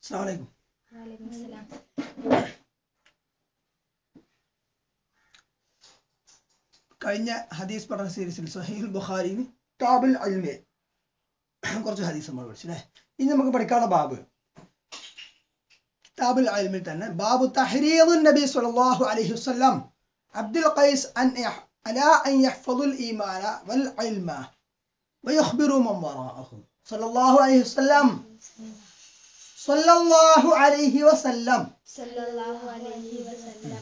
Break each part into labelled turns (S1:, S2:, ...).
S1: അസ്സലാമു അലൈക്കും
S2: വലൈക്കും സലാം
S1: കഴിഞ്ഞ ഹദീസ് പഠന സീരീസിൽ സഹീൽ ബുഖാരിന്ന് കാബിൽ അൽമേ കുറച്ച് ഹദീസ് നമ്മൾ പഠിച്ചു അല്ലേ ഇനി നമുക്ക് പഠിക്കാനുള്ള ബാബ് കിതാബുൽ അൽമിൽ തന്നെ ബാബു തഹ്രീദു നബി സല്ലല്ലാഹു അലൈഹി വസല്ലം അബ്ദുൽ ഖൈസ് അൻ യഹ്- അലാ അൻ യഹ്ഫദുൽ ഈമാന വൽ ഇൽമ ويخبر من وراءهم صلى الله عليه وسلم صلى الله عليه وسلم
S2: സല്ലല്ലാഹു അലൈഹി വസല്ലം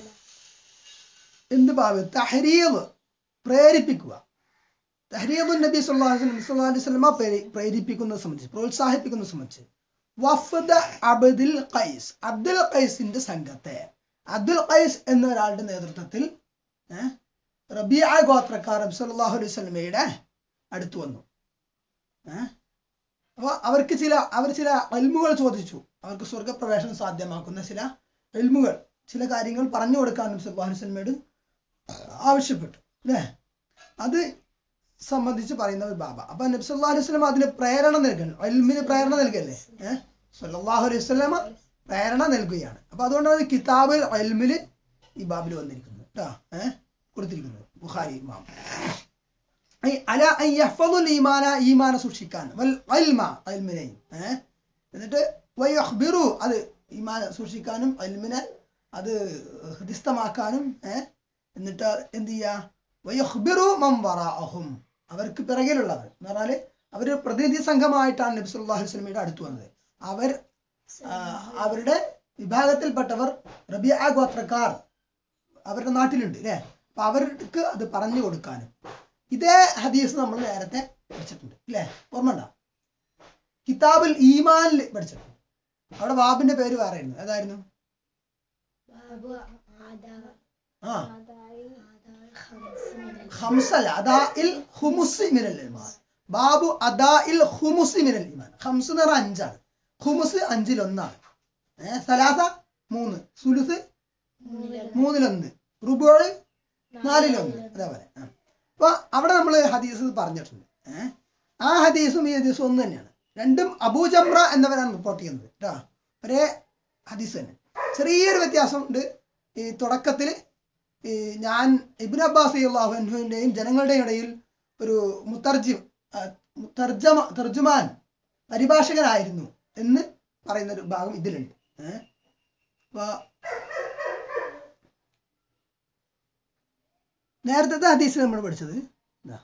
S1: എന്ത് ബാബ് തഹരീദ് പ്രേരിപ്പിക്കുക തഹരീദ് നബി സല്ലല്ലാഹു അലൈഹി വസല്ലം സല്ലല്ലാഹു അലൈഹി വസല്ലമ പ്രേരി- പ്രേരിപ്പിക്കുന്നത് സംബന്ധിച്ച് പ്രോത്സാഹിപ്പിക്കുന്നത് സംബന്ധിച്ച് വഫദ അബ്ദുൽ ഖൈസ് അബ്ദുൽ ഖൈസിന്റെ സംഘത്തെ അബ്ദുൽ ഖൈസ് എന്ന ഒരാളുടെ നേതൃത്വത്തിൽ ഏഹ്, റബീഅ ഗോത്രക്കാർ നബി സല്ലല്ലാഹു അലൈഹി വസല്ലമയുടെ അടുത്ത് വന്നു ഏഹ് അപ്പൊ അവർക്ക് ചില അവർ ചില അൽമുകൾ ചോദിച്ചു അവർക്ക് സ്വർഗപ്രവേശനം സാധ്യമാക്കുന്ന ചില എൽമുകൾ ചില കാര്യങ്ങൾ പറഞ്ഞു കൊടുക്കാൻ നബി സല്ലല്ലാഹു അലൈഹി വസല്ലമയോട് ആവശ്യപ്പെട്ടു അല്ലേ അത് സംബന്ധിച്ച് പറയുന്ന ഒരു ബാബ അപ്പൊ നബി സല്ലല്ലാഹു അലൈഹി വസല്ലം അതിന് പ്രേരണ നൽകണം അൽമിന് പ്രേരണ നൽകല്ലേ ഏഹ് സല്ലല്ലാഹു അലൈഹി വസല്ലമ പ്രേരണ നൽകുകയാണ് അപ്പൊ അതുകൊണ്ടാണ് കിതാബിൽ അൽമില് ഈ ബാബിൽ വന്നിരിക്കുന്നത് കേട്ടോ ഏഹ് കൊടുത്തിരിക്കുന്നത് ബുഖാരി ഇമാം ഐ അല അൻ യഹ്ഫദുൽ ഈമാന ഈമാന സൂക്ഷിക്കാൻ വൽ ഇൽമ ഇൽമിനെയും ഏഹ് എന്നിട്ട് വയഹ്ബിറു അത് ഈമാന സൂക്ഷിക്കാനും ഇൽമിനെ അത് ഹൃദിസ്ഥമാക്കാനും ഏഹ് എന്നിട്ട് എന്ത് ചെയ്യാ വയഹ്ബിറു മൻ വറാഅഹും അവർക്ക് പിറകിലുള്ളവർ എന്ന് പറഞ്ഞാല് അവര് പ്രതിനിധി സംഘമായിട്ടാണ് നബി സല്ലല്ലാഹു അലൈഹി വസല്ലമയുടെ അടുത്ത് വന്നത് അവർ ആ, അവരുടെ വിഭാഗത്തിൽപ്പെട്ടവർ റബിയ ഗോത്രക്കാർ അവരുടെ നാട്ടിലുണ്ട് അല്ലേ അപ്പൊ അവർക്ക് അത് പറഞ്ഞു കൊടുക്കാനും ഇതേ ഹദീസ് നമ്മൾ നേരത്തെ പഠിച്ചിട്ടുണ്ട് അല്ലേ ഓർമ്മ ഉണ്ടോ കിതാബുൽ ഈമാനിൽ പഠിച്ചിട്ടുണ്ട് അവിടെ ബാബിന്റെ പേര് വേറെയായിരുന്നു ഏതായിരുന്നു
S2: ബാബു ആദാ
S1: ആ
S2: ആദായി ആദായി ഖംസ്
S1: ഖംസല്ല അദാഇൽ ഖുമുസ് മിനൽ ഈമാൻ ബാബു അദാഇൽ ഖുമുസ് മിനൽ ഈമാൻ ഖംസ് എന്ന് പറഞ്ഞാൽ അഞ്ചാണ് ഖുമുസ് അഞ്ചിൽ ഒന്നാണ് ഏഹ് സലാസ മൂന്ന് സുലുസ് മൂന്നിലൊന്ന് റുബോള് നാലിലൊന്ന് അതേപോലെ ആ. അപ്പൊ അവിടെ നമ്മൾ ഹദീസ് പറഞ്ഞിട്ടുണ്ട് ഏഹ് ആ ഹദീസും ഈ ഹദീസും ഒന്ന് തന്നെയാണ് രണ്ടും അബൂജംറ എന്നവരാണ് റിപ്പോർട്ട് ചെയ്യുന്നത് കേട്ടോ ഒരേ ഹദീസ് തന്നെ ചെറിയൊരു വ്യത്യാസം ഉണ്ട് ഈ തുടക്കത്തിൽ ഈ ഞാൻ ഇബിൻ അബ്ബാസ് അള്ളാഹുവിൻ്റെയും ജനങ്ങളുടെയും ഇടയിൽ ഒരു മുത്തർജിം ആ, തർജമ തർജുമാൻ പരിഭാഷകനായിരുന്നു എന്ന് പറയുന്ന ഒരു ഭാഗം ഇതിലുണ്ട് ഏഹ് അപ്പൊ നേരത്തെ ഹദീസ് നമ്മൾ പഠിച്ചത് ഇതാ.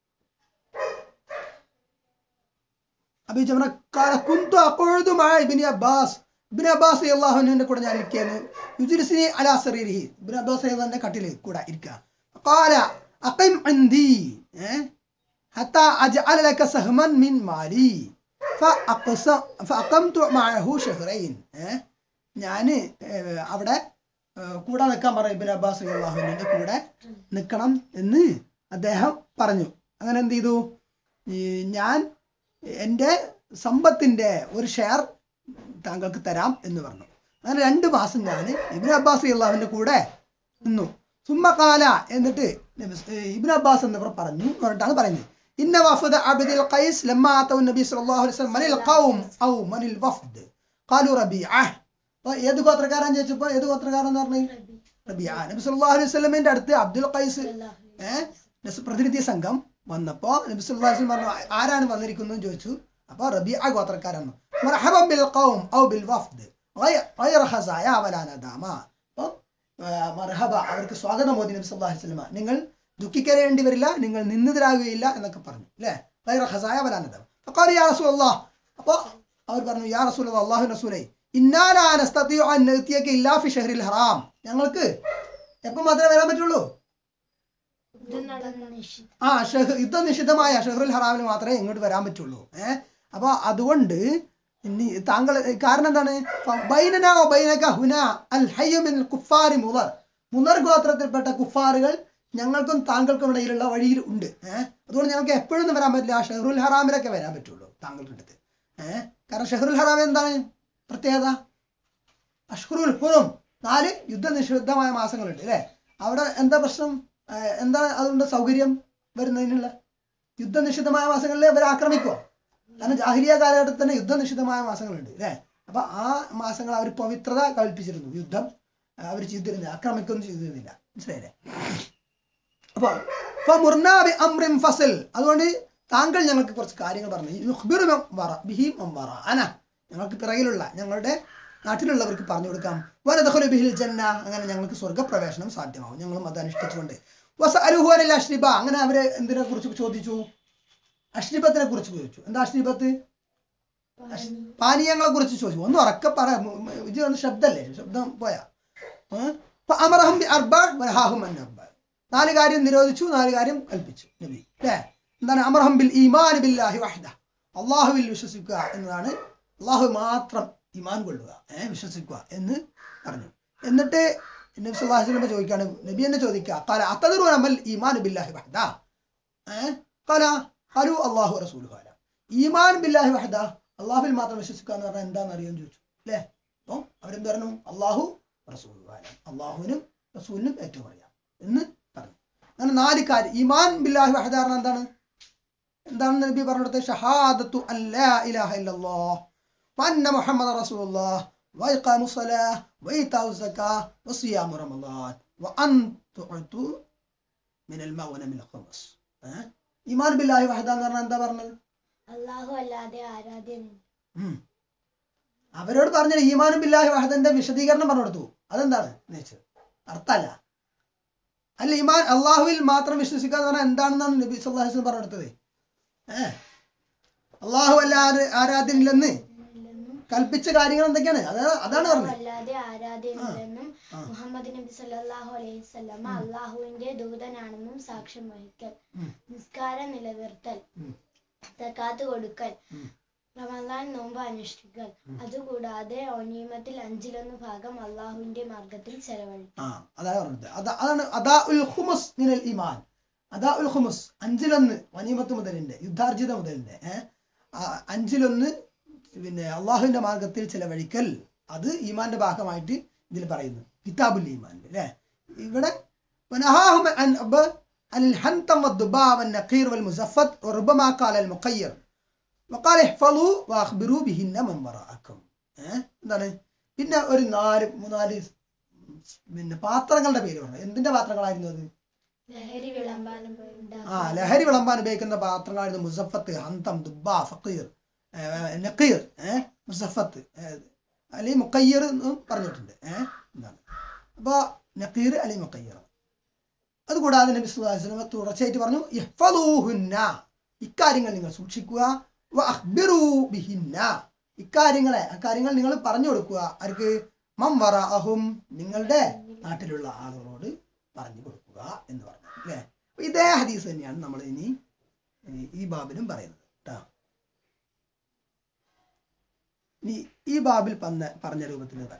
S1: അബി ജമറ ഖാല കുന്തു അഖൂദു മഅ ഇബ്നു അബ്ബാസ് ഇബ്നു അബ്ബാസ് റളിയല്ലാഹു അൻഹുവിന്റെ കൂടെ ഞാൻ ഇരിക്കുകയാണ് യുജ്ലിസിനി അലാ സറീരിഹി ഇബ്നു അബ്ബാസ് റളിയല്ലാഹുവിന്റെ കട്ടിൽ കൂടെ ഇരിക്കുക ഖാല അഖിം ഇൻദി ഏ ഹത്താ അജ്അല ലക സഹ്മൻ മിൻ മാലി ഫഅഖസ ഫഅഖംതു മഅഹു ഷഹ്റൈൻ ഏ ഞാൻ അവിടെ ഏ, കൂടെ നിൽക്കാൻ പറഞ്ഞു ഇബ്നു അബ്ബാസ് റളിയല്ലാഹുവിന്റെ കൂടെ നിൽക്കണം എന്ന് അദ്ദേഹം പറഞ്ഞു അങ്ങനെ എന്ത് ചെയ്തു ഈ ഞാൻ എൻ്റെ സമ്പത്തിന്റെ ഒരു ഷെയർ താങ്കൾക്ക് തരാം എന്ന് പറഞ്ഞു അങ്ങനെ രണ്ട് മാസം ഞാൻ ഇബിൻ അബ്ബാസ് അള്ളാഹുവിന്റെ കൂടെ നിന്നു സുമ്മക്കാല എന്നിട്ട് നബി- ഏർ ഇബ്നു അബ്ബാസ് എന്നിവർ പറഞ്ഞു എന്ന് പറഞ്ഞിട്ടാണ് പറയുന്നത് ഇന്ന വഫദ അബ്ദുൽ ഖൈസ് ലമ്മ അത്തൗ നബി സല്ലല്ലാഹു അലൈഹി വസല്ലം മനിൽ ഖൗം ഔ മനിൽ വഫദ് ഖാലു റബീഅ അപ്പൊ ഏത് ഗോത്രക്കാരൻ ചോദിച്ചപ്പോൾ ഏത് ഗോത്രക്കാരൻ എന്ന് പറഞ്ഞു റബീഅ നബി സല്ലല്ലാഹു അലൈഹി വസല്ലമയുടെ അടുത്ത് അബ്ദുൽ ഖൈസ് ഏഹ് നസ് പ്രതിനിധി സംഘം വന്നപ്പോ നബി സല്ലല്ലാഹു അലൈഹി വസല്ലം പറഞ്ഞു ആരാണ് വന്നിരിക്കുന്നത് ചോദിച്ചു അപ്പൊ റബീഅ ഗോത്രക്കാരാണ് മർഹബൻ ബിൽ ഖൗം ഔ ബിൽ വഫദ് ഗൈ- ഗൈറ ഖസായ വലാ നദാമ അപ്പൊ മർഹബ അവർക്ക് സ്വാഗതം മോദി നബി സല്ലല്ലാഹു അലൈഹി വസല്ലം നിങ്ങൾ ദുഃഖിക്കരേണ്ടി വരില്ല നിങ്ങൾ നിന്നിതരാകുകയില്ല എന്നൊക്കെ പറഞ്ഞു അല്ലേ ഗൈറ ഖസായ വലാ നദാമ ഫഖാല യാ റസൂലല്ലാഹ് അപ്പൊ അവർ പറഞ്ഞു യാ റസൂലല്ലാഹ് അല്ലാഹു റസൂലേ ഇന്നാലാ നസ്തതിഉ അൻ നഅതിയക ഇല്ലാ ഫി ഷഹ്റിൽ ഹറാം ഞങ്ങൾക്ക് എപ്പോൾ മാത്രമേ വരാൻ പറ്റുള്ളൂ
S2: ഇത് നടന്ന നിശ്ചിത
S1: ആ ഷഹ് യുദ്ധം നിഷിദ്ധമായ ഷഹറുൽ ഹറാമിന് മാത്രമേ ഇങ്ങോട്ട് വരാൻ പറ്റുള്ളൂ ഏഹ് അപ്പൊ അതുകൊണ്ട് ഇനി താങ്കൾ കാരണം എന്താണ് ബൈനനാ വ ബൈനക ഹുന അൽ ഹയ്യ മിൻ കുഫാരി മുദർ മുദർ ഗോത്രത്തിൽപ്പെട്ട കുഫാറുകൾ ഞങ്ങൾക്കും താങ്കൾക്കും ഇടയിലുള്ള വഴിയിൽ ഉണ്ട് ഏഹ് അതുകൊണ്ട് ഞങ്ങൾക്ക് എപ്പോഴും ഒന്നും വരാൻ പറ്റില്ല ഷഹറുൽ ഹറാമിലൊക്കെ വരാൻ പറ്റുള്ളൂ താങ്കളുടെ അടുത്ത് ഏഹ് കാരണം ഷഹറുൽ ഹറാം എന്താണ് പ്രത്യേകത അഷ്ഹറുൽ ഹുറും നാല് യുദ്ധനിഷിദ്ധമായ മാസങ്ങളുണ്ട് അല്ലേ അവിടെ എന്താ പ്രശ്നം ഏഹ് എന്താ അതുകൊണ്ട് സൗകര്യം വരുന്നതിനുള്ള യുദ്ധനിഷിദ്ധമായ മാസങ്ങളിൽ ഇവർ ആക്രമിക്കുമോ കാരണം ജാഹിലിയ കാലഘട്ടത്തിൽ തന്നെ യുദ്ധനിഷിദ്ധമായ മാസങ്ങളുണ്ട് അല്ലേ അപ്പൊ ആ മാസങ്ങൾ അവർ പവിത്രത കൽപ്പിച്ചിരുന്നു യുദ്ധം അവർ ചെയ്തിരുന്നില്ല ആക്രമിക്കൊന്നും ചെയ്തിരുന്നില്ല മനസ്സിലായില്ലേ അപ്പൊ ഫമുർനാബി അംറിൻ ഫസൽ അതുകൊണ്ട് താങ്കൾ ഞങ്ങൾക്ക് കുറച്ച് കാര്യങ്ങൾ പറഞ്ഞു യുഖ്ബിറു മൻ വറ ബിഹി മൻ വറ അന ഞങ്ങൾക്ക് പിറകിലുള്ള ഞങ്ങളുടെ നാട്ടിലുള്ളവർക്ക് പറഞ്ഞു കൊടുക്കാം വനദഖലു ബിഹിൽ ജന്ന അങ്ങനെ ഞങ്ങൾക്ക് സ്വർഗ്ഗപ്രവേശനം സാധ്യമാവും ഞങ്ങളും അത് അനുഷ്ഠിച്ചുകൊണ്ട് വസഅലുഹു അനിൽ അഷ്രിബ അങ്ങനെ അവരെ എന്തിനെ കുറിച്ച് ചോദിച്ചു അഷ്രിബത്തിനെ കുറിച്ച് ചോദിച്ചു എന്താ അഷ്രിബത്ത് അഷ്- പാനീയങ്ങളെ കുറിച്ച് ചോദിച്ചു ഒന്ന് ഉറക്കെ പറ മ- മ- ഇത് ഒന്ന് ശബ്ദല്ലേ ശബ്ദം പോയാ ഏ? അപ്പൊ അമറഹം ബി അർബ വനഹാഹും അൻ അർബ നാല് കാര്യം നിരോധിച്ചു നാല് കാര്യം കൽപ്പിച്ചു നബി അല്ലേ എന്താണ് അമറഹം ബിൽ ഈമാൻ ബില്ലാഹി വഹദ അള്ളാഹുവിൽ വിശ്വസിക്കുക എന്നതാണ് അള്ളാഹു മാത്രം ഈമാൻ കൊള്ളുക ഏഹ് വിശ്വസിക്കുക എന്ന് പറഞ്ഞു എന്നിട്ട് നബി സല്ലല്ലാഹു അലൈഹി വസല്ലം ചോദിക്കാണ് നബി എന്നെ ചോദിക്കുക കാല അത്തദറു അമൽ ഈമാൻ ബില്ലാഹി വഹദ ഏഹ് കാല ഹലു അള്ളാഹു റസൂൽ കാല ഈമാൻ ബില്ലാഹി വഹദ അള്ളാഹുവിൽ മാത്രം വിശ്വസിക്കുക എന്ന് പറഞ്ഞാൽ എന്താണെന്ന് അറിയാൻ ചോദിച്ചു അല്ലേ അപ്പം അവരെന്ത് പറഞ്ഞു അള്ളാഹു റസൂൽ കാല അള്ളാഹുവിനും റസൂലിനും ഏറ്റവും അറിയാം എന്ന് പറഞ്ഞു അങ്ങനെ നാല് കാര്യം ഈമാൻ ബില്ലാഹി വഹദ പറഞ്ഞാൽ എന്താണ് എന്താണ് നബി പറഞ്ഞിടത്ത് ഷഹാദത്തു അല്ലാ ഇലാഹ ഇല്ലല്ലാഹ് വഅന്ന മുഹമ്മദ റസൂലുള്ളാഹ് وإقام الصلاة وإيتاء الزكاة وصيام رمضان وأن تعطوا من المغنم الخمس ഏഹ്? ഈമാൻ ബില്ലാഹി വഹദ എന്ന് പറഞ്ഞാൽ എന്താ പറഞ്ഞത്
S2: അള്ളാഹു അല്ലാതെ ആരാധ്യൻ
S1: ഉം. അവരോട് പറഞ്ഞ ഈമാനും ബില്ലാഹി വഹദന്റെ വിശദീകരണം പറഞ്ഞു കൊടുത്തു അതെന്താണ് നേച്ചർ അർത്ഥമല്ല അല്ല ഈമാൻ അള്ളാഹുവിൽ മാത്രം വിശ്വസിക്കുക എന്ന് പറഞ്ഞാൽ എന്താണെന്നാണ് നബി സല്ലല്ലാഹു അലൈഹി വസല്ലം പറഞ്ഞു കൊടുത്തത് ഏഹ് അള്ളാഹു അല്ലാതെ ആരാധ്യനില്ലെന്ന്
S2: ഇല്ലെന്നും
S1: കൽപ്പിച്ച കാര്യങ്ങൾ എന്തൊക്കെയാണ് അതാണ് അതാണ്
S2: അള്ളാഹു
S1: പറഞ്ഞത്
S2: അല്ലാതെ ആരാധ്യനില്ലെന്നും
S1: ആ.
S2: മുഹമ്മദ് നബി സല്ലല്ലാഹു അലൈഹി വസല്ലമ അള്ളാഹുവിന്റെ ദൂതനാണെന്നും സാക്ഷ്യം വഹിക്കൽ
S1: ഉം.
S2: നിസ്കാരം നിലനിർത്തൽ
S1: ഉം.
S2: സക്കാത്ത് കൊടുക്കൽ
S1: ഉം.
S2: റമദാൻ നോമ്പ് അനുഷ്ഠിക്കൽ അതുകൂടാതെ ഒനീമത്തിൽ അഞ്ചിലൊന്ന് ഭാഗം അള്ളാഹുവിന്റെ മാർഗത്തിൽ ചെലവഴിക്കും
S1: ആ അതാണ് പറഞ്ഞത് അതാ അതാണ് അദാ ഉൽ ഹുമുസ് മിനൽ ഈമാൻ അദാ ഉൽ ഹുമുസ് അഞ്ചിലൊന്ന് വനീമത്ത് മുതലിന്റെ യുദ്ധാർജിത മുതലിന്റെ ഏഹ് അഞ്ചിലൊന്ന് പിന്നെ അള്ളാഹുവിന്റെ മാർഗത്തിൽ ചിലവഴിക്കൽ അത് ഈമാന്റെ ഭാഗമായിട്ട് ഇതിൽ പറയുന്നു കിതാബുൽ ഈമാൻ അല്ലേ ഇവിടെ ونهاهم عن أب- عن الحنطم والضباع والنقير والمزفت وربما قال المقير وقال احفظوا واخبروا بهن من وراءكم ഏഹ് എന്താണ് പിന്നെ ഒരു നാല് മൂന്നാല് പിന്നെ പാത്രങ്ങളുടെ പേര് പറഞ്ഞു എന്തിന്റെ പാത്രങ്ങളായിരുന്നു അത്
S2: ലഹരി വിളമ്പാൻ
S1: ആ ലഹരി വിളമ്പാൻ ഉപയോഗിക്കുന്ന പാത്രങ്ങളായിരുന്നു മുസഫത്ത് ഹന്തം ദുബ ഫക്കീർ നക്കീർ ഏഹ് മുസഫത്ത് ഏഹ്, അല്ലെങ്കിൽ മുക്കയ്യർ എന്നും പറഞ്ഞിട്ടുണ്ട് ഏഹ് എന്താണ് അപ്പൊ നക്കീർ അല്ലെങ്കിൽ മുക്കയ്യർ അതുകൂടാതെ നബി സല്ലല്ലാഹു അലൈഹി വസല്ലം തുടർച്ചയായിട്ട് പറഞ്ഞു ഇഹ്ഫദൂഹുന്ന ഇക്കാര്യങ്ങൾ നിങ്ങൾ സൂക്ഷിക്കുക വഅഖ്ബിറൂ ബിഹിന്ന ഇക്കാര്യങ്ങളെ അക്കാര്യങ്ങൾ നിങ്ങൾ പറഞ്ഞു കൊടുക്കുക ആർക്ക് മം വറഅഹും നിങ്ങളുടെ നാട്ടിലുള്ള ആളുകളോട് പറഞ്ഞു കൊടുക്കുക എന്ന് പറഞ്ഞു അല്ലേ അപ്പൊ ഇതേ ഹദീസ് തന്നെയാണ് നമ്മൾ ഇനി ഈ- ഈ ബാബിലും പറയുന്നത് കേട്ടോ ഇനി ഈ ബാബിൽ പറഞ്ഞ പറഞ്ഞ രൂപത്തിൽ പറയാം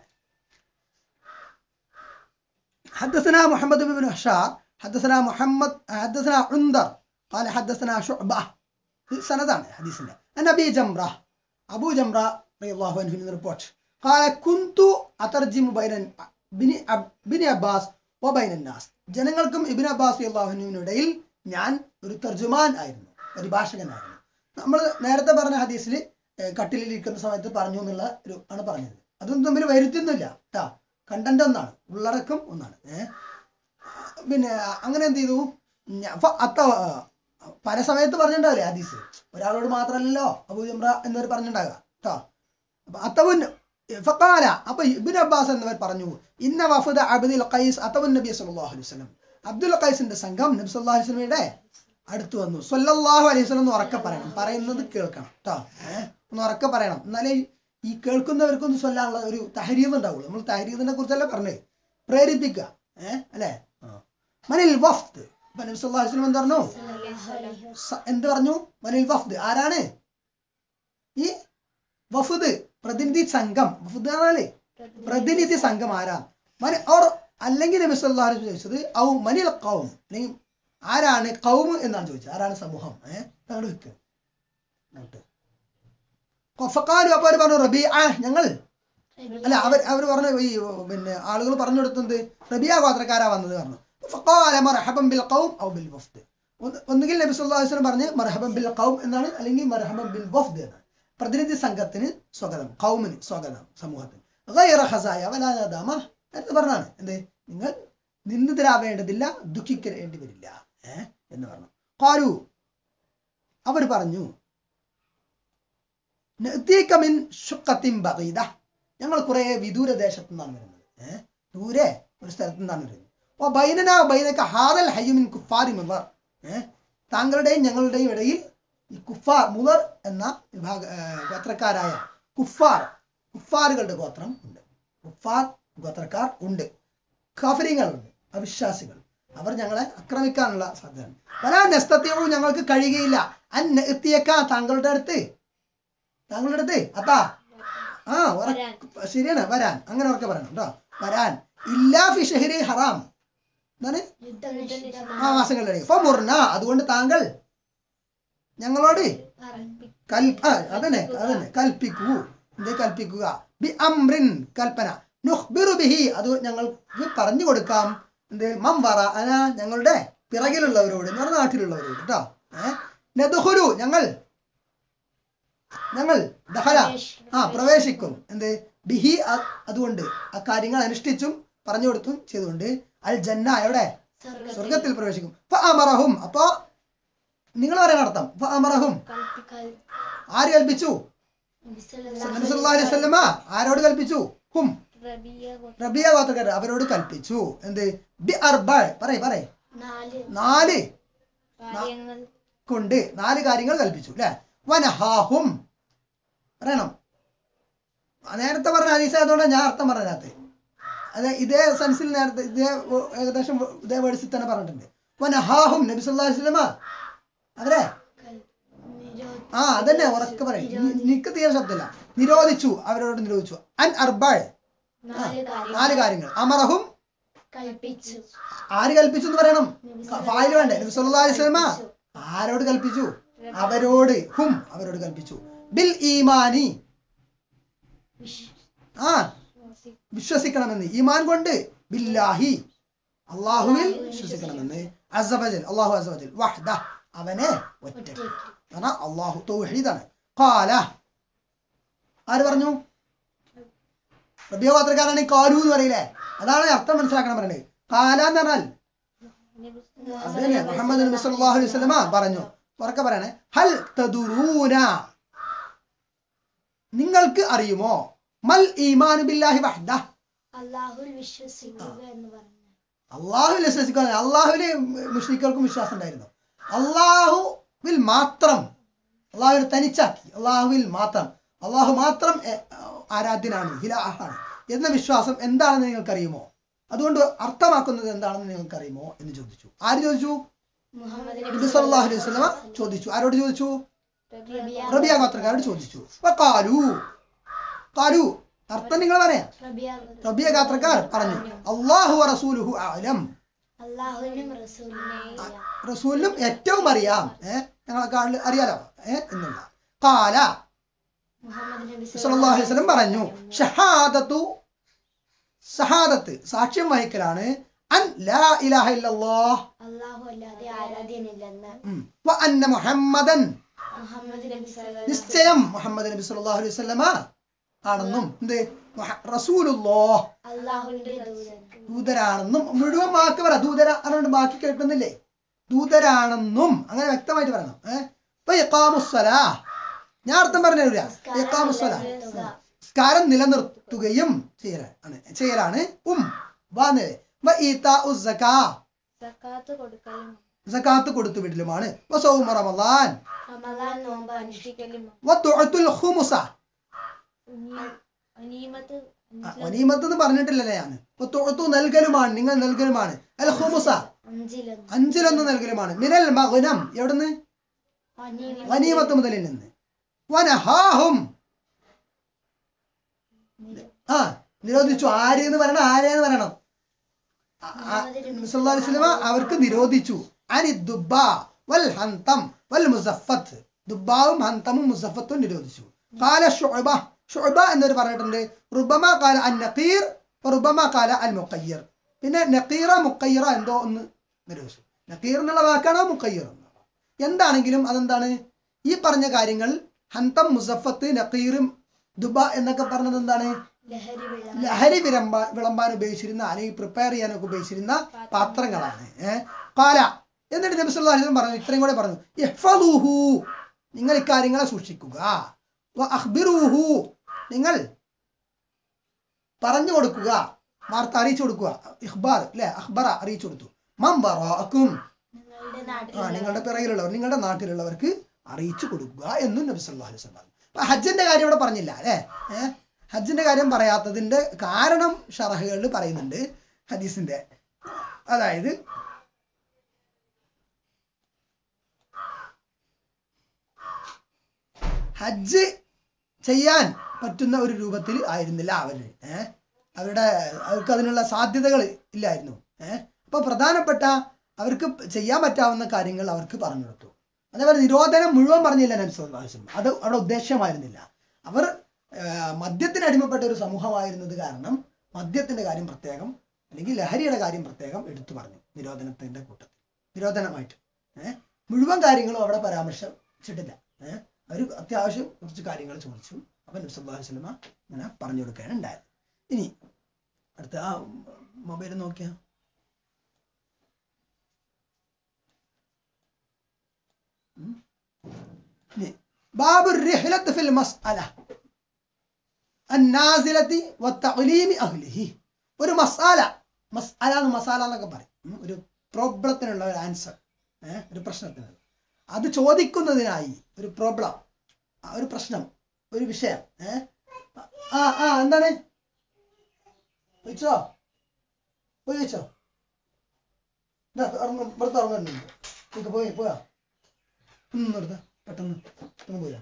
S1: حدثنا محمد بن بشار حدثنا محمد حدثنا عندر قال حدثنا شعبة سندان حديثنا أنا أبي جمرة أبو جمرة رضي الله عنه من ريبورت قال كنت أترجم بين بني عب- بني عباس وبين الناس ജനങ്ങൾക്കും ഇബിൻ അബ്ബാസ് അള്ളാഹുവിനിടയിൽ ഞാൻ ഒരു തർജുമാൻ ആയിരുന്നു പരിഭാഷകനായിരുന്നു നമ്മൾ നേരത്തെ പറഞ്ഞ ഹദീസിൽ കട്ടിലിൽ ഇരിക്കുന്ന സമയത്ത് പറഞ്ഞു എന്നുള്ള ഒരു ആണ് പറഞ്ഞത് അതൊന്നും തമ്മിൽ വരുത്തുന്നില്ല കേട്ടാ കണ്ടന്റ് ഒന്നാണ് ഉള്ളടക്കം ഒന്നാണ് ഏഹ് പിന്നെ അങ്ങനെ എന്ത് ചെയ്തു ഞാ- ഫ- അത്ത പല സമയത്ത് പറഞ്ഞിട്ടുണ്ടാവില്ലേ ഹദീസ് ഒരാളോട് മാത്രമല്ലല്ലോ അബൂ ജംറ എന്നവർ പറഞ്ഞിട്ടുണ്ടാകുക കേട്ടോ അപ്പൊ അത്തവുൻ ഫക്കാല അപ്പൊ ഇബിൻ അബ്ബാസ് എന്നിവർ പറഞ്ഞു ഇന്ന വഫദ അബ്ദുൽ ഖൈസ് അത്തവുൻ നബി സല്ലല്ലാഹു അലൈഹി വസല്ലം അബ്ദുൽ ഖൈസിന്റെ സംഘം നബി സല്ലല്ലാഹു അലൈഹി വസല്ലമയുടെ അടുത്ത് വന്നു സല്ലല്ലാഹു അലൈഹി വസല്ലം എന്ന് ഉറക്കെ പറയണം പറയുന്നത് കേൾക്കണം കേട്ടോ ഏഹ് ഒന്ന് ഉറക്കെ പറയണം എന്നാലേ ഈ കേൾക്കുന്നവർക്കൊന്ന് ചൊല്ലാനുള്ള ഒരു തഹരീത് ഉണ്ടാവുള്ളൂ നമ്മൾ തഹരീദിനെ കുറിച്ചല്ല പറഞ്ഞേ പ്രേരിപ്പിക്കുക ഏഹ് അല്ലേ ആ. മനിൽ വഫ്ദ് ഇപ്പൊ നബി സല്ലല്ലാഹു അലൈഹി വസല്ലം എന്ത് പറഞ്ഞു സ- എന്ത് പറഞ്ഞു മനിൽ വഫ്ദ് ആരാണ് ഈ വഫുദ് പ്രതിനിധി സംഘം വഫുദ് പറഞ്ഞാലേ പ്രതിനിധി സംഘം ആരാ മന ഓർ അല്ലെങ്കിൽ നബി സല്ലല്ലാഹു അലൈഹി വസല്ലം ചോദിച്ചത് ഔ മനിൽ ഖൗം അല്ലെങ്കിൽ ആരാണ് കൗം എന്നാണ് ചോദിച്ചത് ആരാണ് സമൂഹം ഏഹ് അങ്ങോട്ട് വെക്ക് അങ്ങോട്ട് ഫക്കാലു അപ്പൊ അവർ പറഞ്ഞു റബി ആ ഞങ്ങൾ അല്ല അവർ അവർ പറഞ്ഞു ഈ പിന്നെ ആളുകൾ പറഞ്ഞു കൊടുത്തത് റബിയ ഗോത്രക്കാരാ വന്നത് പറഞ്ഞു ഫഖാല മർഹബൻ ബിൽ ഖൗം ഔ ബിൽ വഫ്ദ് ഒന്ന് ഒന്നുകിൽ നബി സല്ലല്ലാഹു അലൈഹി വസല്ലം പറഞ്ഞ് മർഹബൻ ബിൽ ഖൗം എന്നാണ് അല്ലെങ്കിൽ മർഹബൻ ബിൽ വഫ്ദ് എന്നാണ് പ്രതിനിധി സംഘത്തിന് സ്വാഗതം കൗമിന് സ്വാഗതം സമൂഹത്തിന് ഗൈറ ഖസായ വലാ നദാമ നേരത്തെ പറഞ്ഞാണ് എന്ത് നിങ്ങൾ നിന്ദിതരാവേണ്ടതില്ല ദുഃഖിക്കേണ്ടി വരില്ല ഏ എന്ന് പറഞ്ഞു കാലു അവർ പറഞ്ഞു നഅ്തീക മിൻ ശുഖത്തിൻ ബഗീദ ഞങ്ങൾ കുറെ വിദൂര ദേശത്തു നിന്നാണ് വരുന്നത് ഏഹ് ദൂരെ ഒരു സ്ഥലത്തു നിന്നാണ് വരുന്നത് ഓ ബൈനന ബൈനക ഹാദൽ ഹയ്യുമിൻ കുഫാരി മുതർ ഏഹ് താങ്കളുടെയും ഞങ്ങളുടെയും ഇടയിൽ ഈ കുഫാർ മുതർ എന്ന വിഭാഗ ഏർ ഗോത്രക്കാരായ കുഫാർ കുഫാറുകളുടെ ഗോത്രം ഉണ്ട് കുഫാർ ഗോത്രക്കാർ ഉണ്ട് കാഫര്യങ്ങളുണ്ട് അവിശ്വാസികൾ അവർ ഞങ്ങളെ ആക്രമിക്കാനുള്ള സാധ്യത വരാ നെസ്തത്യവും ഞങ്ങൾക്ക് കഴിയുകയില്ല അൻ എത്തിയേക്കാ താങ്കളുടെ അടുത്ത് താങ്കളുടെ അടുത്ത് അത്താ ആ ഉറ- ശരിയാണ് വരാൻ അങ്ങനെ ഉറക്കെ പറയണം കേട്ടോ വരാൻ ഇല്ലാ ഫി ഷഹരി ഹറാം എന്താണ്
S2: യുദ്ധം നിഷിദ്ധമാണ്.
S1: ആ മാസങ്ങളിലേക്ക് ഫ മുർന അതുകൊണ്ട് താങ്കൾ ഞങ്ങളോട്
S2: പറ-
S1: കൽ ആ, അതന്നെ അതന്നെ കൽപ്പിക്കൂ എന്ത് കൽപ്പിക്കുക ബി അംറിൻ കൽപ്പന നുഖ്ബിറു ബിഹി അത് ഞങ്ങൾക്ക് പറഞ്ഞു കൊടുക്കാം എന്ത് മം വറ അന ഞങ്ങളുടെ പിറകിലുള്ളവരോട് എന്ന് പറഞ്ഞ നാട്ടിലുള്ളവരോട് കേട്ടോ ഏഹ് നദുഹുലു ഞങ്ങൾ ഞങ്ങൾ ദഹല ആ പ്രവേശിക്കും എന്ത് ബിഹി അ- അതുകൊണ്ട് ആ കാര്യങ്ങൾ അനുഷ്ഠിച്ചും പറഞ്ഞു കൊടുത്തും ചെയ്തുകൊണ്ട് അൽ ജന്ന എവിടെ
S2: സ്വർഗ്ഗത്തിൽ
S1: സ്വർഗത്തിൽ പ്രവേശിക്കും ഫ അമറഹും അപ്പോ നിങ്ങൾ പറയുന്ന അർത്ഥം ഫ അമറഹും
S2: കൽപ്പിക്കൽ
S1: ആര് കൽപ്പിച്ചു
S2: നബി സല്ലല്ലാഹു
S1: നബി സല്ലല്ലാഹു അലൈഹി വസല്ലമ ആരോട് കൽപ്പിച്ചു ഹും
S2: റബിയ ഗോത്ര-
S1: റബിയ ഗോത്രക്കാർ അവരോട് കൽപ്പിച്ചു എന്ത് ബി അർബ പറയ് പറയ്
S2: നാല്
S1: നാല്
S2: കാര്യങ്ങൾ
S1: കൊണ്ട് നാല് കാര്യങ്ങൾ കൽപ്പിച്ചു അല്ലെ വനഹാഹും പറയണം ആ, നേരത്തെ പറഞ്ഞ ഹദീസ് ആയതുകൊണ്ട് ഞാൻ അർത്ഥം പറഞ്ഞത് അതെ ഇതേ സെൻസിൽ നേരത്തെ ഇതേ വ- ഏകദേശം വ- ഇതേ വേഴ്സിൽ തന്നെ പറഞ്ഞിട്ടുണ്ട് വനഹാഹും നബി സല്ലല്ലാഹു അലൈഹി വസല്ലമ അവരെ
S2: കൽ- നിരോധ-
S1: ആ അതന്നെ ഉറക്കെ പറയും നി- നിക്ക് തീരെ ശബ്ദമില്ല നിരോധിച്ചു അവരോട് നിരോധിച്ചു അൻ അർബാൾ
S2: നാല് കാര്യങ്ങൾ
S1: നാല് കാര്യങ്ങൾ അമറഹും
S2: കൽപ്പിച്ചു
S1: ആര് കൽപ്പിച്ചു എന്ന് പറയണം ഫായിൽ വേണ്ടേ നബി സല്ലല്ലാഹു അലൈഹി വസല്ലമ ആരോട് കൽപ്പിച്ചു അവരോട് ഹും അവരോട് കൽപ്പിച്ചു ബിൽ ഈമാനി
S2: വിശ്-
S1: ആ വിശ്വസിക്കണമെന്ന് ഈമാൻ കൊണ്ട് ബില്ലാഹി അള്ളാഹുവിൽ വിശ്വസിക്കണമെന്ന് അസബജൽ അള്ളാഹു അസബജൽ വഹ്ദ അവനെ ഒറ്റ
S2: ഒറ്റയ്ക്ക്
S1: കാരണം അള്ളാഹു തൗഹീദാണ് കാല ആര് പറഞ്ഞു റബിയ പാത്രക്കാരാണ് ഈ കാലു എന്ന് പറയില്ലേ അതാണ് അർത്ഥം മനസ്സിലാക്കണം പറയുന്നത് കാല എന്ന് പറഞ്ഞാൽ അതന്നെ മുഹമ്മദ് നബി സല്ലല്ലാഹു അലൈഹി വസല്ലമ പറഞ്ഞു ഉറക്കെ പറയണേ ഹൽ തദുറൂന നിങ്ങൾക്ക് അറിയുമോ മൽ ഈമാനു ബില്ലാഹി വഹ്ദ
S2: അള്ളാഹുൽ വിശ്വസിക്കുക എന്ന് പറഞ്ഞു
S1: അള്ളാഹുവിൽ വിശ്വസിക്കാൻ അള്ളാഹുവില് മുഷ്രിക്കൾക്കും വിശ്വാസം ഉണ്ടായിരുന്നു അള്ളാഹുവിൽ മാത്രം അള്ളാഹുവിനെ തനിച്ചാക്കി അള്ളാഹുവിൽ മാത്രം അള്ളാഹു മാത്രം എ, ആരാധ്യനാണ് ഹിലാഹാണ് എന്ന വിശ്വാസം എന്താണെന്ന് നിങ്ങൾക്കറിയുമോ അതുകൊണ്ട് അർത്ഥമാക്കുന്നത് എന്താണെന്ന് നിങ്ങൾക്കറിയുമോ എന്ന് ചോദിച്ചു ആര് ചോദിച്ചു
S2: മുഹമ്മദ്
S1: നബി സല്ലല്ലാഹു അലൈഹി വസല്ലമ ചോദിച്ചു ആരോട് ചോദിച്ചു
S2: റബിയ
S1: റബിയ ഗോത്രക്കാരോട് ചോദിച്ചു കാലു കാലു അർത്ഥം നിങ്ങൾ പറയാം
S2: റബിയ
S1: റബിയ ഗോത്രക്കാർ പറഞ്ഞു അള്ളാഹു റസൂലുഹു ആലം
S2: അള്ളാഹുവിനും റസൂലിനെയും അറിയാം.
S1: റസൂലിനും ഏറ്റവും അറിയാം ഏഹ് ഞങ്ങളെക്കാളിൽ അറിയാലോ ഏഹ് എന്നുള്ള കാല
S2: മുഹമ്മദ് നബി
S1: സല്ലല്ലാഹു അലൈഹി വസല്ലം പറഞ്ഞു ഷഹാദത്തു ഷഹാദത്ത് സാക്ഷ്യം വഹിക്കലാണ് അൻ ലാ ഇലാഹ ഇല്ലല്ലാഹ്
S2: അള്ളാഹു അല്ലാതെ ആരാധ്യനില്ലെന്ന്
S1: ഉം. വ അന്ന മുഹമ്മദൻ
S2: മുഹമ്മദ് നബി സല്ലല്ലാഹു
S1: നിശ്ചയം മുഹമ്മദ് നബി സല്ലല്ലാഹു അലൈഹി വസല്ലമ ആണെന്നും എന്ത് മുഹ- റസൂലുള്ളാഹ്
S2: അള്ളാഹുവിന്റെ ദൂതൻ
S1: ദൂതരാണെന്നും മുഴുവൻ വാക്ക് പറ ദൂതര അതുകൊണ്ട് ബാക്കി കേൾക്കുന്നില്ലേ ദൂതരാണെന്നും അങ്ങനെ വ്യക്തമായിട്ട് പറയണം ഏഹ് ഇപ്പൊ ഇഖാമുസ്സലാ ഞാൻ അർത്ഥം പറഞ്ഞു തരില്ല ഇഖാമുസ്സലാ നിസ്കാരം നിലനിർത്തുകയും ചെയ്യലാണ് ചെയ്യലാണ് ഉം വാന്ന് വ ഈതാഉ സക്കാ
S2: സക്കാത്ത് കൊടുക്കലും
S1: സക്കാത്ത് കൊടുത്തു വിടലുമാണ് വ സൗമ റമളാൻ
S2: റമദാൻ നോമ്പ് അനുഷ്ഠിക്കലും
S1: വ തുഅത്തുൽ ഖുമുസ
S2: അനീമത്ത്
S1: ആ, വനീമത്ത് എന്ന് പറഞ്ഞിട്ടില്ലല്ലേ ഞാൻ വ തുഅത്തു നൽകലുമാണ് നിങ്ങൾ നൽകലുമാണ് അൽ ഖുമുസ
S2: അഞ്ചിലൊന്ന്
S1: അഞ്ചിലൊന്ന് നൽകലുമാണ് മിനൽ മഗ്നം എവിടുന്ന്
S2: അനീമത്ത്
S1: വനീമത്ത് മുതലിൽ നിന്ന് വനഹാഹും ആ നിരോധിച്ചു ആര് എന്ന് പറയണം ആരെന്ന് പറയണം ആ, ആ, നബി സല്ലല്ലാഹു അലൈഹി വസല്ലമ അവർക്ക് നിരോധിച്ചു അനി ദുബ വൽ ഹന്തം വൽ മുസഫത്ത് ദുബാവും ഹന്തമും മുസഫത്തും നിരോധിച്ചു കാല ഷുഅബ ഷുഅബ എന്നൊരു പറഞ്ഞിട്ടുണ്ട് റുബമ കാല അൻ നഖീർ റുബമ കാല അൽ മുഖയ്യർ പിന്നെ നഖീറ മുഖയ്യറ എന്തോ ഒന്ന് നിരോധിച്ചു നഖീർ എന്നുള്ള വാക്കാണോ മുഖയ്യർ എന്നാണോ? എന്താണെങ്കിലും അതെന്താണ് ഈ പറഞ്ഞ കാര്യങ്ങൾ ഹന്തം മുസഫത്ത് നഖീറും ദുബ എന്നൊക്കെ പറഞ്ഞത് എന്താണ്
S2: ലഹരി വെള്ളം
S1: ലഹരി വിളമ്പാ വിളമ്പാൻ ഉപയോഗിച്ചിരുന്ന അല്ലെങ്കിൽ പ്രിപ്പയർ ചെയ്യാനൊക്കെ ഉപയോഗിച്ചിരുന്ന പാത്രങ്ങളാണ് ഏഹ് കാല എന്നിട്ട് നബി സല്ലല്ലാഹു അലൈഹി വസല്ലം പറഞ്ഞു ഇത്രയും കൂടെ പറഞ്ഞു ഇഹ്ഫദൂഹു നിങ്ങൾ ഇക്കാര്യങ്ങളെ സൂക്ഷിക്കുക വ അഖ്ബിറൂഹു നിങ്ങൾ പറഞ്ഞു കൊടുക്കുക വാർത്ത അറിയിച്ചു കൊടുക്കുക ഇഖ്ബാർ അല്ലെ അഖ്ബറ അറിയിച്ചു കൊടുത്തു മംബറാക്കും
S2: നിങ്ങളുടെ
S1: ആ
S2: നാട്ടിൽ
S1: നിങ്ങളുടെ പിറകിലുള്ളവർ നിങ്ങളുടെ നാട്ടിലുള്ളവർക്ക് അറിയിച്ചു കൊടുക്കുക എന്നും നബി സല്ലല്ലാഹു അലൈഹി വസല്ലം പറഞ്ഞു അപ്പൊ ഹജ്ജിന്റെ കാര്യം ഇവിടെ പറഞ്ഞില്ല അല്ലേ ഏഹ് ഹജ്ജിന്റെ കാര്യം പറയാത്തതിന്റെ കാരണം ഷറഹുകളിൽ പറയുന്നുണ്ട് ഹദീസിന്റെ അതായത് ഹജ്ജ് ചെയ്യാൻ പറ്റുന്ന ഒരു രൂപത്തിൽ ആയിരുന്നില്ല അവര് ഏഹ് അവരുടെ അവർക്ക് അതിനുള്ള സാധ്യതകൾ ഇല്ലായിരുന്നു ഏഹ് അപ്പൊ പ്രധാനപ്പെട്ട അവർക്ക് ചെയ്യാൻ പറ്റാവുന്ന കാര്യങ്ങൾ അവർക്ക് പറഞ്ഞു കൊടുത്തു അതേപോലെ നിരോധനം മുഴുവൻ പറഞ്ഞില്ല നബ്സുല്ലാസ്ലം അത് അവിടെ ഉദ്ദേശ്യമായിരുന്നില്ല അവർ ആഹ് മദ്യത്തിന് അടിമപ്പെട്ട ഒരു സമൂഹമായിരുന്നത് കാരണം മദ്യത്തിന്റെ കാര്യം പ്രത്യേകം അല്ലെങ്കിൽ ലഹരിയുടെ കാര്യം പ്രത്യേകം എടുത്തു പറഞ്ഞു നിരോധനത്തിന്റെ കൂട്ടത്തിൽ നിരോധനമായിട്ട് ഏഹ് മുഴുവൻ കാര്യങ്ങളും അവിടെ പരാമർശിച്ചിട്ടില്ല ഏഹ് അവർ അത്യാവശ്യം കുറച്ച് കാര്യങ്ങൾ ചോദിച്ചു അപ്പൊ നബ്സുല്ലാ വസ്ലമ ഇങ്ങനെ പറഞ്ഞു കൊടുക്കുകയാണ് ഉണ്ടായത് ഇനി അടുത്ത ആ മൊബൈൽ നോക്കിയാ باب الرحلة في المسألة النازلة وتعليم أهله ഒരു മസാല മസാല എന്ന് മസാല എന്നൊക്കെ പറയും ഉം, ഒരു പ്രോബ്ലത്തിനുള്ള ഒരു ആൻസർ ഏഹ് ഒരു പ്രശ്നത്തിന് അത് ചോദിക്കുന്നതിനായി ഒരു പ്രോബ്ലം ഒരു പ്രശ്നം ഒരു വിഷയം ഏഹ് ആ ആ എന്താണ് ചോദിച്ചോ പോയി ചോദിച്ചോ ഇറങ്ങും ഇവിടുത്തെ ഇറങ്ങുന്നുണ്ട് ഇതൊക്കെ പോയി പോയാ ഒന്ന് നിർത്ത പെട്ടെന്ന് പെട്ടെന്ന് പോയാ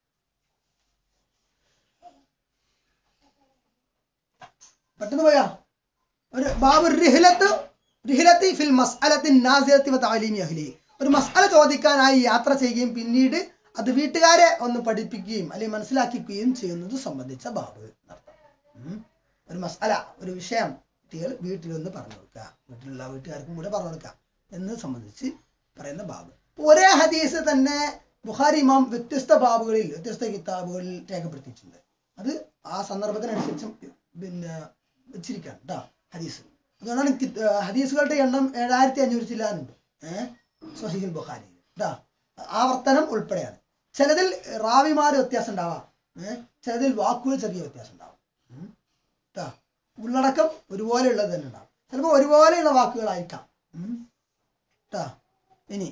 S1: പെട്ടെന്ന് പോയാ ഒരു ബാബു റിഹിലത്ത് റിഹിലത്തി ഫിൽ മസ്അലത്തിൻ നാസിലത്തി വ തഅലീമി അഹ്ലി ഒരു മസ്അല ചോദിക്കാനായി യാത്ര ചെയ്യുകയും പിന്നീട് അത് വീട്ടുകാരെ ഒന്ന് പഠിപ്പിക്കുകയും അല്ലെങ്കിൽ മനസ്സിലാക്കിക്കുകയും ചെയ്യുന്നത് സംബന്ധിച്ച ബാബ് എന്നർത്ഥം. ഉം. ഒരു മസ്അല ഒരു വിഷയം കുട്ടികൾ വീട്ടിലൊന്ന് പറഞ്ഞു കൊടുക്കുക വീട്ടിലുള്ള വീട്ടുകാർക്കും കൂടെ പറഞ്ഞു കൊടുക്കുക എന്ന് സംബന്ധിച്ച് പറയുന്ന ബാബ് ഇപ്പൊ ഒരേ ഹദീസ് തന്നെ ബുഖാരി ഇമാം വ്യത്യസ്ത ബാബുകളിൽ വ്യത്യസ്ത കിതാബുകളിൽ രേഖപ്പെടുത്തിയിട്ടുണ്ട് അത് ആ സന്ദർഭത്തിനനുസരിച്ച് പിന്നെ വെച്ചിരിക്കുകയാണ് കേട്ടോ ഹദീസ് അതുകൊണ്ടാണ് കി- ആ, ഹദീസുകളുടെ എണ്ണം ഏഴായിരത്തി അഞ്ഞൂറ് ചില്ലാനുണ്ട് ഏഹ് സ്വഹീൽ ബുഖാരിയിൽ കേട്ടോ ആവർത്തനം ഉൾപ്പെടെയാണ് ചിലതിൽ റാവിമാര് വ്യത്യാസം ഉണ്ടാവാം ഏഹ് ചിലതിൽ വാക്കുകൾ ചെറിയ വ്യത്യാസം ഉണ്ടാവാം ഉം. ട്ടാ. ഉള്ളടക്കം ഒരുപോലെയുള്ളത് തന്നെ ഉണ്ടാവും ചിലപ്പോൾ ഒരുപോലെയുള്ള വാക്കുകളായിരിക്കാം ഉം. ട്ടാ. ഇനി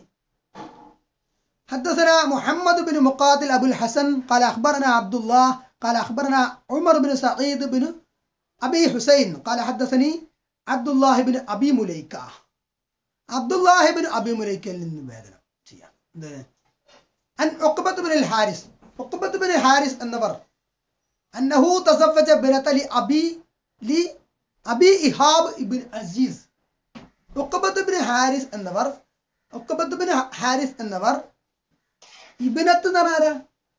S1: حدثنا محمد بن مقاتل أبو الحسن قال أخبرنا عبد الله قال أخبرنا عمر بن سعيد بن أبي حسين قال حدثني عبد الله بن أبي مليكة عبد الله بن أبي مليكة للنبادنا عن عقبة بن الحارث عقبة بن الحارث النبر أنه تزوج بنت لأبي لأبي إيهاب بن عزيز عقبة بن حارث النبر عقبة بن حارث النبر ഇബിനത്ത് എന്ന് പറഞ്ഞാരാ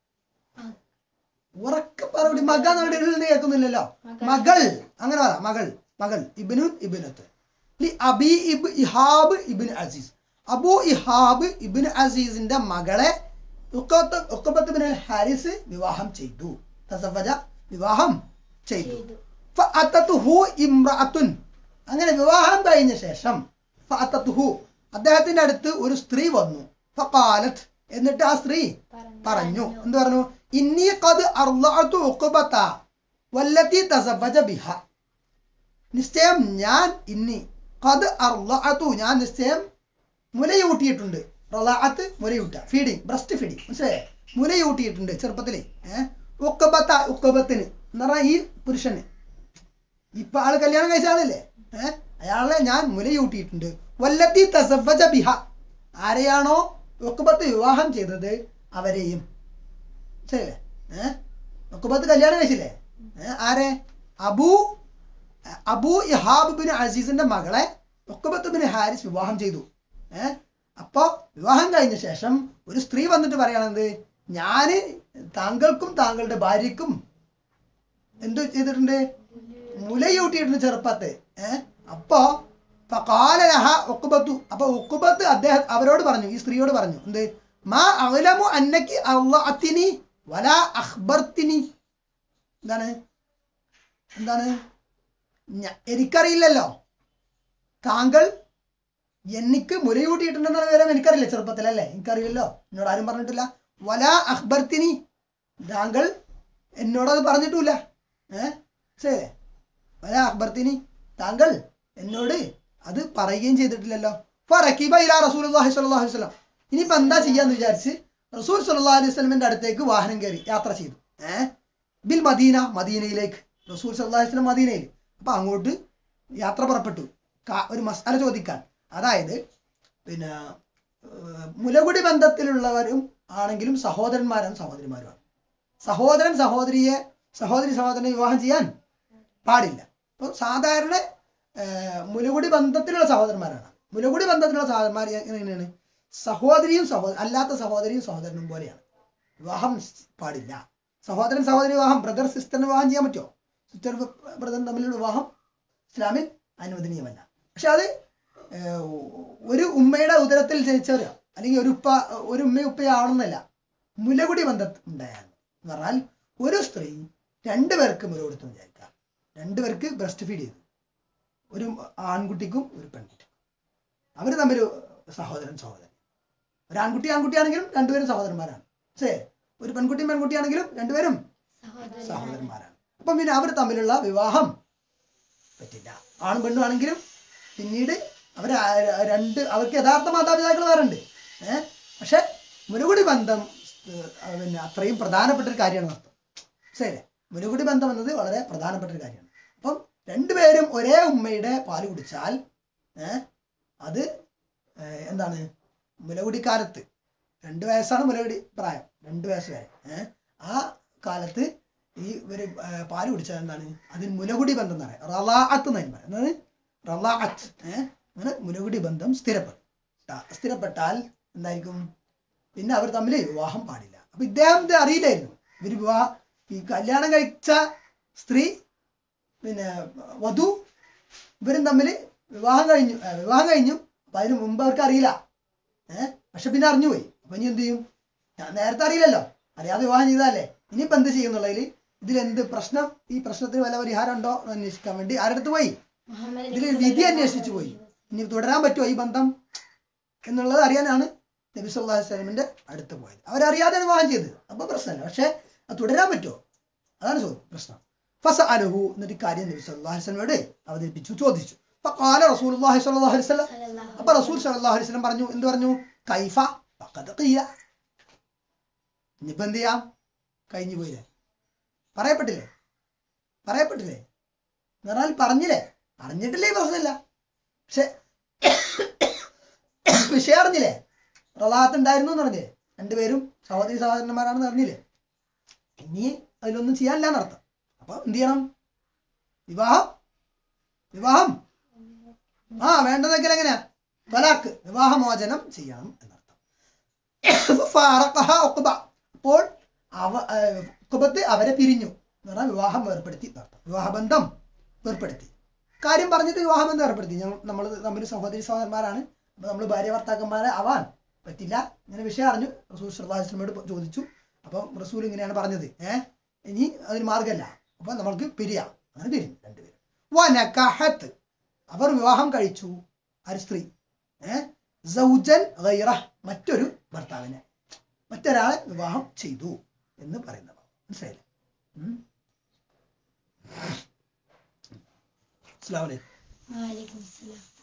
S1: ഉറക്കെ പറയടി മക എന്ന് കേൾക്കുന്നില്ലല്ലോ മകൾ അങ്ങനെ പറ മകൾ മകൾ ഇബിനും ഇബിനത്ത് ലി അബി ഇബ് ഇഹാബ് ഇബിൻ അസീസ് അബു ഇഹാബ് ഇബിൻ അസീസിന്റെ മകളെ ഉക്കബത്ത് ഉക്കബത്ത് ബിൻ ഹാരിസ് വിവാഹം ചെയ്തു തസവജ വിവാഹം ചെയ്തു
S2: ചെയ്തു
S1: ഫഅത്തതുഹു ഇംറഅത്തുൻ അങ്ങനെ വിവാഹം കഴിഞ്ഞ ശേഷം ഫഅത്തതുഹു അദ്ദേഹത്തിന്റെ അടുത്ത് ഒരു സ്ത്രീ വന്നു ഫഖാലത്ത് എന്നിട്ട് ആ സ്ത്രീ പറഞ്ഞു എന്ത് പറഞ്ഞു ഇന്നി ഖദ് അർളഅതു ഉഖബത വല്ലതി തസവജ ബിഹ നിശ്ചയം ഞാൻ ഇന്നി ഖദ് അർളഅതു ഞാൻ നിശ്ചയം മുലയൂട്ടിയിട്ടുണ്ട് റളഅത്ത് മുലയൂട്ട ഫീഡിങ് ബ്രസ്റ്റ് ഫീഡിങ് മനസ്സിലായേ മുലയൂട്ടിയിട്ടുണ്ട് ചെറുപ്പത്തില് ഏഹ് ഉക്കബത്ത ഉക്കബത്തിന് എന്ന് പറഞ്ഞാൽ ഈ പുരുഷന് ഇപ്പൊ ആള് കല്യാണം കഴിച്ച ആളല്ലേ ഏഹ് അയാളെ ഞാൻ മുലയൂട്ടിയിട്ടുണ്ട് വല്ലത്തി തസവജ ബിഹ ആരെയാണോ ഉക്കുബത്ത് വിവാഹം ചെയ്തത് അവരെയും ശരിയല്ലേ ഏഹ് ഉക്കുബത്ത് കല്യാണം കഴിച്ചില്ലേ ഏഹ് ആരെ അബൂ അബൂ ഇഹാബ് ബിൻ അസീസിന്റെ മകളെ ഉക്കുബത്ത് ബിൻ ഹാരിസ് വിവാഹം ചെയ്തു ഏഹ് അപ്പോ വിവാഹം കഴിഞ്ഞ ശേഷം ഒരു സ്ത്രീ വന്നിട്ട് പറയണത് ഞാന് താങ്കൾക്കും താങ്കളുടെ ഭാര്യക്കും എന്ത് ചെയ്തിട്ടുണ്ട് മുലയൂട്ടിയിട്ടുണ്ട് ചെറുപ്പത്തെ ഏഹ് അപ്പോ ഫഖാലലഹ ഉഖ്ബത്തു അപ്പൊ ഉഖ്ബത്ത് അദ്ദേഹം അവരോട് പറഞ്ഞു ഈ സ്ത്രീയോട് പറഞ്ഞു എന്ത് മാ അഅലമു അന്നക്കി അള്ളഅത്തിനി വല അഖ്ബർത്തിനി എന്താണ് എന്താണ് ഞ- എനിക്കറിയില്ലല്ലോ താങ്കൾ എനിക്ക് മുലയൂട്ടിയിട്ടുണ്ടെന്ന വിവരം എനിക്കറിയില്ല ചെറുപ്പത്തിലല്ലേ എനിക്കറിയില്ലല്ലോ എന്നോട് ആരും പറഞ്ഞിട്ടില്ല വല അഖ്ബർത്തിനി താങ്കൾ എന്നോട് അത് പറഞ്ഞിട്ടില്ല ഏ ശരി വല അഖ്ബർത്തിനി താങ്കൾ എന്നോട് അത് പറയുകയും ചെയ്തിട്ടില്ലല്ലോ ഫറക്കിബ ഇലാ റസൂലുള്ളാഹി സ്വല്ലല്ലാഹു അലൈഹി വസല്ലം ഇനിയിപ്പോ എന്താ ചെയ്യാന്ന് വിചാരിച്ച് റസൂൽ സല്ലല്ലാഹു അലൈഹി വസല്ലമിന്റെ അടുത്തേക്ക് വാഹനം കയറി യാത്ര ചെയ്തു ഏ ബിൽ മദീന മദീനയിലേക്ക് റസൂൽ സല്ലല്ലാഹു അലൈഹി വസല്ലം മദീനയിൽ അപ്പൊ അങ്ങോട്ട് യാത്ര പുറപ്പെട്ടു കാ- ഒരു മസാല ചോദിക്കാൻ അതായത് പിന്നെ ഏർ, മുലകുടി ബന്ധത്തിലുള്ളവരും ആണെങ്കിലും സഹോദരന്മാരും സഹോദരിമാരുമാണ് സഹോദരൻ സഹോദരിയെ സഹോദരി സഹോദരനെ വിവാഹം ചെയ്യാൻ പാടില്ല അപ്പോൾ സാധാരണ ഏർ, മുലകുടി ബന്ധത്തിലുള്ള സഹോദരന്മാരാണ് മുലകുടി ബന്ധത്തിലുള്ള സഹോദരന്മാർ എങ്ങനെയാണ് സഹോദരിയും സഹോദര അല്ലാത്ത സഹോദരിയും സഹോദരനും പോലെയാണ് വിവാഹം സ് പാടില്ല സഹോദരൻ സഹോദരി വിവാഹം ബ്രദർ സിസ്റ്ററിന് വിവാഹം ചെയ്യാൻ പറ്റുമോ സിസ്റ്റർ ബ്രദർ തമ്മിലുള്ള വിവാഹം ഇസ്ലാമിൽ അനുവദനീയമല്ല പക്ഷെ അത് ഏർ, ഒരു ഉമ്മയുടെ ഉദരത്തിൽ ജനിച്ചവരോ അല്ലെങ്കിൽ ഒരു ഉപ്പ ഒരു ഉമ്മയും ഉപ്പയാവണമെന്നല്ല മുലകുടി ബന്ധം ഉണ്ടായാൽ എന്ന് പറഞ്ഞാൽ ഒരു സ്ത്രീ രണ്ടുപേർക്ക് മുല കൊടുത്തു വിചാരിക്കാം രണ്ടുപേർക്ക് ബ്രസ്റ്റ് ഫീഡ് ചെയ്തു ഒരു ആൺകുട്ടിക്കും ഒരു പെൺകുട്ടിക്കും അവർ തമ്മിൽ സഹോദരൻ സഹോദരൻ ഒരു ആൺകുട്ടി ആൺകുട്ടിയാണെങ്കിലും രണ്ടുപേരും സഹോദരന്മാരാണ് ശരി ഒരു പെൺകുട്ടിയും പെൺകുട്ടിയാണെങ്കിലും രണ്ടുപേരും
S2: സഹോദരൻ
S1: സഹോദരന്മാരാണ് അപ്പം പിന്നെ അവർ തമ്മിലുള്ള വിവാഹം പറ്റില്ല ആണും പെണ്ണും ആണെങ്കിലും പിന്നീട് അവർ രണ്ട് അവർക്ക് യഥാർത്ഥ മാതാപിതാക്കൾ വേറെ ഉണ്ട് ഏഹ് പക്ഷെ മുലകുടി ബന്ധം ഏഹ്, പിന്നെ അത്രയും പ്രധാനപ്പെട്ട ഒരു കാര്യമാണ് അർത്ഥം ശരി മുലകുടി ബന്ധം എന്നത് വളരെ പ്രധാനപ്പെട്ട ഒരു കാര്യമാണ് അപ്പം രണ്ടുപേരും ഒരേ ഉമ്മയുടെ പാല് കുടിച്ചാൽ ഏഹ് അത് ഏഹ്, എന്താണ് മുലകുടി കാലത്ത് രണ്ട് വയസ്സാണ് മുലകുടി പ്രായം രണ്ട് വയസ്സ് വരെ ഏഹ് ആ കാലത്ത് ഈ ഒരു ഏർ, പാല് കുടിച്ചാൽ എന്താണ് അതിന് മുലകുടി ബന്ധം എന്ന് പറയാം റലാഅത്ത് എന്ന് പറയും എന്താണ് റലാഅത്ത് ഏഹ് അങ്ങനെ മുലകുടി ബന്ധം സ്ഥിരപ്പെടും ട്ടാ. സ്ഥിരപ്പെട്ടാൽ എന്തായിരിക്കും പിന്നെ അവർ തമ്മിൽ വിവാഹം പാടില്ല അപ്പൊ ഇദ്ദേഹത്തെ അറിയില്ലായിരുന്നു ഇവര് വിവാഹ ഈ കല്യാണം കഴിച്ച സ്ത്രീ പിന്നെ വധു ഇവരും തമ്മിൽ വിവാഹം കഴിഞ്ഞു ഏർ, വിവാഹം കഴിഞ്ഞു അപ്പൊ അതിന് മുമ്പ് അവർക്ക് അറിയില്ല ഏഹ് പക്ഷെ പിന്നെ അറിഞ്ഞുപോയി അപ്പൊ ഇനി എന്ത് ചെയ്യും ഞാൻ നേരത്തെ അറിയില്ലല്ലോ അറിയാതെ വിവാഹം ചെയ്താലേ ഇനിയിപ്പോ എന്ത് ചെയ്യുന്നുള്ളതിൽ ഇതിലെന്ത് പ്രശ്നം ഈ പ്രശ്നത്തിന് വല്ല പരിഹാരം ഉണ്ടോ എന്ന് അന്വേഷിക്കാൻ വേണ്ടി ആരടുത്ത് പോയി
S2: മുഹമ്മദ്
S1: ഇതിൽ
S2: നബി
S1: വിധി
S2: സല്ലല്ലാഹു
S1: അന്വേഷിച്ചു പോയി
S2: അലൈഹി
S1: ഇനി തുടരാൻ പറ്റുമോ ഈ ബന്ധം എന്നുള്ളത് അറിയാനാണ് നബി സല്ലല്ലാഹു അലൈഹി വസല്ലമിന്റെ അടുത്ത് പോയത് അവരറിയാതെ വിവാഹം ചെയ്തത് അപ്പൊ പ്രശ്നമല്ല പക്ഷെ അത് തുടരാൻ പറ്റുമോ അതാണ് ചോദ്യം പ്രശ്നം ഫസ അലഹു എന്നിട്ട് ഈ കാര്യം നബി സല്ലല്ലാഹു അലൈഹി വസല്ലമയോട് അവതരിപ്പിച്ചു ചോദിച്ചു ഫഖാല റസൂലുള്ളാഹി സ്വല്ലല്ലാഹു അലൈഹി വസല്ലം
S2: സല്ലല്ലാഹു
S1: അപ്പൊ റസൂൽ സല്ലല്ലാഹു അലൈഹി വസല്ലം പറഞ്ഞു എന്ത് പറഞ്ഞു കൈഫ ഫഖദ് ഖീല ഇനിയിപ്പോ എന്ത് ചെയ്യാം കഴിഞ്ഞു പോയില്ലേ പറയപ്പെട്ടില്ലേ പറയപ്പെട്ടില്ലേ എന്ന് പറഞ്ഞാൽ പറഞ്ഞില്ലേ അറിഞ്ഞിട്ടില്ലേ പ്രശ്നമില്ല പക്ഷെ വിഷയം അറിഞ്ഞില്ലേ റലാത്ത് ഉണ്ടായിരുന്നു എന്ന് പറഞ്ഞില്ലേ രണ്ടുപേരും സഹോദരി സഹോദരന്മാരാണെന്ന് അറിഞ്ഞില്ലേ ഇനി അതിലൊന്നും ചെയ്യാനില്ല എന്നർത്ഥം അപ്പൊ എന്ത് ചെയ്യണം വിവാഹം വിവാഹം ആ വേണ്ടതെങ്കിൽ എങ്ങനെയാ തലാക്ക് വിവാഹമോചനം ചെയ്യണം എന്നർത്ഥം ഫാറഖഹ ഉഖബ. അപ്പോൾ അവ ഏർ ഉഖബത്ത് അവരെ പിരിഞ്ഞു എന്ന് പറഞ്ഞാൽ വിവാഹം വേർപ്പെടുത്തി എന്നർത്ഥം വിവാഹബന്ധം വേർപ്പെടുത്തി കാര്യം പറഞ്ഞിട്ട് വിവാഹബന്ധം ഏർപ്പെടുത്തി നമ്മൾ തമ്മിൽ സഹോദരി സഹോദരന്മാരാണ് അപ്പൊ നമ്മൾ ഭാര്യ ഭർത്താക്കന്മാരെ ആവാൻ പറ്റില്ല ഇങ്ങനെ വിഷയം അറിഞ്ഞു റസൂൽ സല്ലല്ലാഹു അലൈഹി വസല്ലമയോട് ചോദിച്ചു അപ്പം റസൂൽ ഇങ്ങനെയാണ് പറഞ്ഞത് ഏഹ് ഇനി അതിന് മാർഗമല്ല അപ്പൊ നമ്മൾക്ക് പിരിയാം അങ്ങനെ പിരിഞ്ഞു രണ്ടുപേരും വനക്കഹത്ത് അവർ വിവാഹം കഴിച്ചു ആര് സ്ത്രീ ഏഹ് സൗജൻ ഗൈറ മറ്റൊരു ഭർത്താവിനെ മറ്റൊരാളെ വിവാഹം ചെയ്തു എന്ന് പറയുന്നത് മനസ്സിലായില്ലേ ഉം. അസ്സലാമു അലൈക്കും
S2: വഅലൈക്കും സലാം